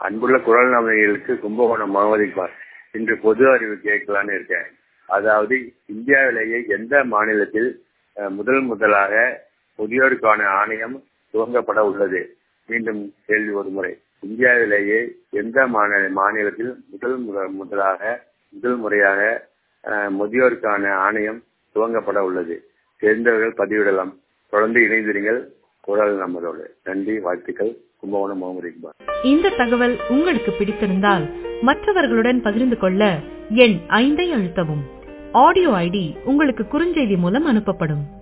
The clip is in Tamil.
அன்புள்ள குரல் நமைகளுக்கு கும்பகோணம் முகமது இக்பால் இன்று பொது அறிவு கேட்கலான்னு இருக்கேன் அதாவது இந்தியாவிலேயே எந்த மாநிலத்தில் அஹ், முதல் முதலாக முதியோருக்கான ஆணையம் துவங்கப்பட உள்ளது மீண்டும் கேள்வி ஒரு முறை இந்தியாவிலேயே எந்த மாநில மாநிலத்தில் முதல் முத- முதலாக முதல் முறையாக அஹ், முதியோருக்கான ஆணையம் துவங்கப்பட உள்ளது தெரிந்தவர்கள் பதிவிடலாம் தொடர்ந்து இணைந்திருங்கள் குரல் நம்மதோடு நன்றி வாழ்த்துக்கள் கும்பகோணம் முகமது இக்பால் இந்த தகவல் உங்களுக்கு பிடித்திருந்தால் மற்றவர்களுடன் பகிர்ந்து கொள்ள எண் ஐந்தை அழுத்தவும் ஆடியோ ஐடி உங்களுக்கு குறுஞ்செய்தி மூலம் அனுப்பப்படும்